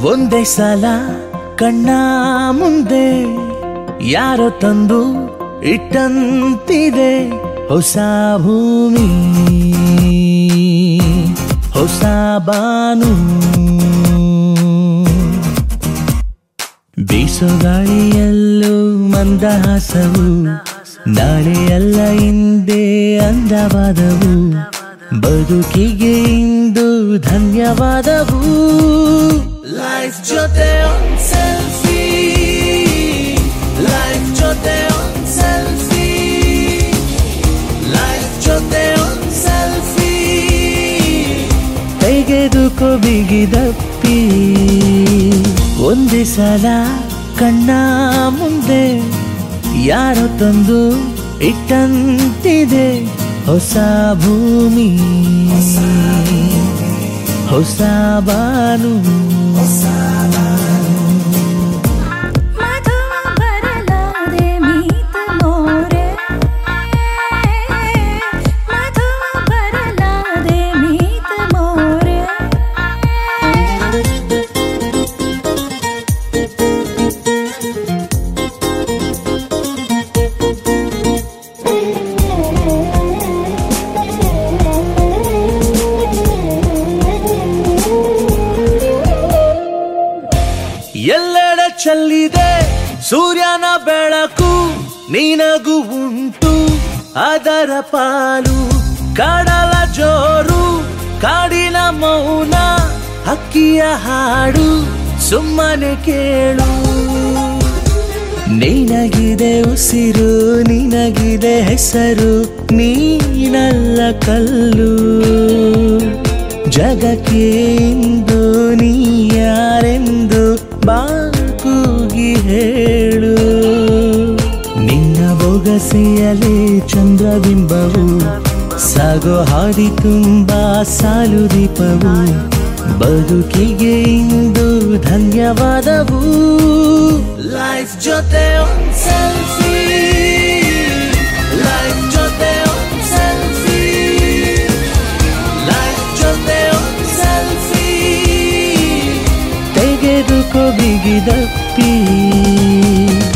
ಒಂದೇ ಸಲ ಕಣ್ಣ ಮುಂದೆ ಯಾರೋ ತಂದು ಇಟ್ಟಂತಿದೆ ಹೊಸ ಭೂಮಿ ಹೊಸ ಬಾನು ಬೀಸೋ ಗಾಳಿಯಲ್ಲೂ ಮಂದಹಾಸವು ನಾಳೆಯಲ್ಲ ಹಿಂದೆ ಅಂದವಾದವು ಬದುಕಿಗೆ ಇಂದು ಧನ್ಯವಾದವು ಲೈಫ್ ಜೊತೆ ಒಂದ್ ಸೆಲ್ಫಿ ಲೈಫ್ ಜೊತೆ ಒಂದ್ ಸೆಲ್ಫಿ ಲೈಫ್ ಜೊತೆ ಒಂದ್ ಸೆಲ್ಫಿ ತೆಗೆದುಕೋ ಬಿಗಿದಪ್ಪಿ ಒಂದೇ ಸಲ ಕಣ್ಣ ಮುಂದೆ ಯಾರೋ ತಂದು ಇಟ್ಟಂತಿದೆ ಹೊಸ ಭೂಮಿ ಹೊಸ ಬಾನು ಮಧು ಬರಲಾದೆ ಮೀತ ಮೋರೆ ಮಧು ಬರಲಾದೆ ಮೀತ ಮೋರೆ ಎಲ್ಲೆಡೆ ಚೆಲ್ಲಿದೆ ಸೂರ್ಯನ ಬೆಳಕು ನಿನಗೂ ಉಂಟು ಅದರ ಪಾಲು ಕಡಲ ಜೋರು ಕಾಡಿನ ಮೌನ ಹಕ್ಕಿಯ ಹಾಡು ಸುಮ್ಮನೆ ಕೇಳು ನಿನಗಿದೆ ಉಸಿರು ನಿನಗಿದೆ ಹೆಸರು ನೀನಲ್ಲ ಕಲ್ಲು ಜಗಕ್ಕೆ ಇಂದು ನೀ ಯಾರೆಂದು ಬಾಕೂಗಿ ಹೇಳು ನಿನ್ನ ಬೊಗಸೆಯಲೇ ಚಂದ್ರಬಿಂಬವು ಸಾಗೋ ಹಾದಿ ತುಂಬಾ ಸಾಲು ದೀಪವು ಬದುಕಿಗೆ ಇಂದು ಧನ್ಯವಾದವು ಲೈಫ್ ಜೊತೆ ಒಂದ್ ಸೆಲ್ಫಿ ಲೈಫ್ ಜೊತೆ ಒಂದ್ ಸೆಲ್ಫಿ ಲೈಫ್ ಜೊತೆ ಒಂದ್ ಸೆಲ್ಫಿ ತೆಗೆದುಕೋ ಬಿಗಿದಪ್ಪಿ